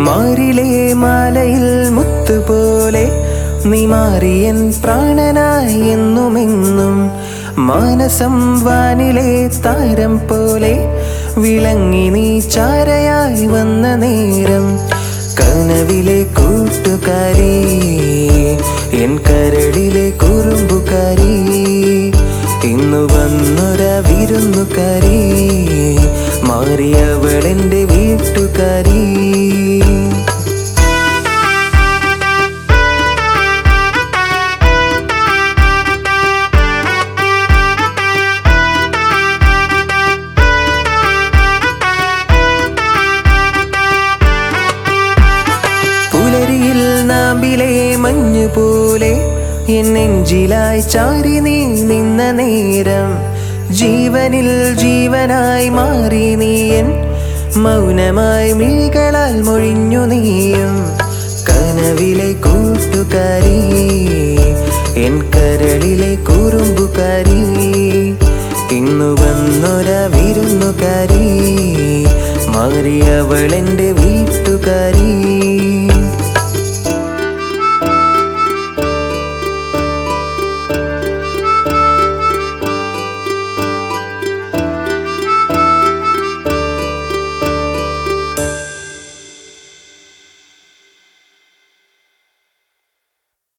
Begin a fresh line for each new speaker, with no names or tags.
മാറിലെ മാലയിൽ മുത്തുപോലെ നീ മാറിയൻ പ്രാണനായി എന്നുമെന്നും മാനസം വാനിലെ താരം പോലെ വിളങ്ങി നീ ചാരയായി വന്ന നേരം കനവിലെ കൂട്ടുകാരി എൻ കരളിലെ കുറുമ്പുകാരി ഇന്നു വന്നൊര വിരുന്നുകാരി മാറിയവളെന്റെ വീട്ടുകാരി പുലരിയിൽ നാമ്പിലെ മഞ്ഞു പോലെ എൻ നെഞ്ചിലായി ചാരി നീ നിന്ന നേരം ജീവനിൽ ജീവനായി മാറി നീയൻ മൗനമായി മിഴികളാൽ മൊഴിഞ്ഞു നീയും കനവിലെ കൂട്ടുകാരി എൻ കരളിലെ കുറുമ്പുകാരി ഇന്നു വന്നൊര വിരുന്നുകാരി മാറിയവളെന്റെ വീട്ടുകാരി